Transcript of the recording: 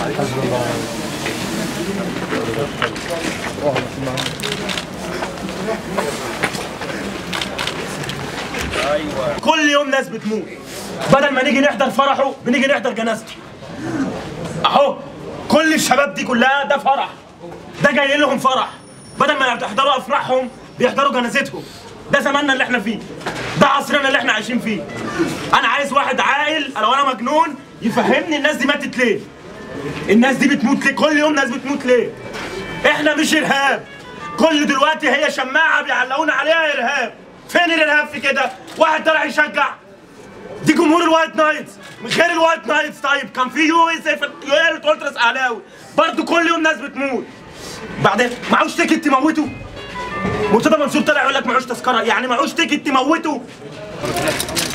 كل يوم ناس بتموت بدل ما نيجي نحضر فرحه بنيجي نحضر جنازته اهو كل الشباب دي كلها ده فرح ده جاي لهم فرح بدل ما يحضروا افراحهم بيحضروا جنازتهم ده زماننا اللي احنا فيه ده عصرنا اللي احنا عايشين فيه انا عايز واحد عاقل لو انا مجنون يفهمني الناس دي ماتت ليه الناس دي بتموت ليه كل يوم ناس بتموت ليه احنا مش ارهاب كل دلوقتي هي شماعه بيعلقونا عليها ارهاب فين الارهاب في كده واحد طلع يشجع دي جمهور الوايت نايتس غير الوايت نايتس طيب كان في يو اس في يو ال التراس اهلاوي برضه كل يوم ناس بتموت بعدين معوش تيكت تموته مرتضى منصور طلع يقول لك معوش تذكره يعني معوش تيكت تموته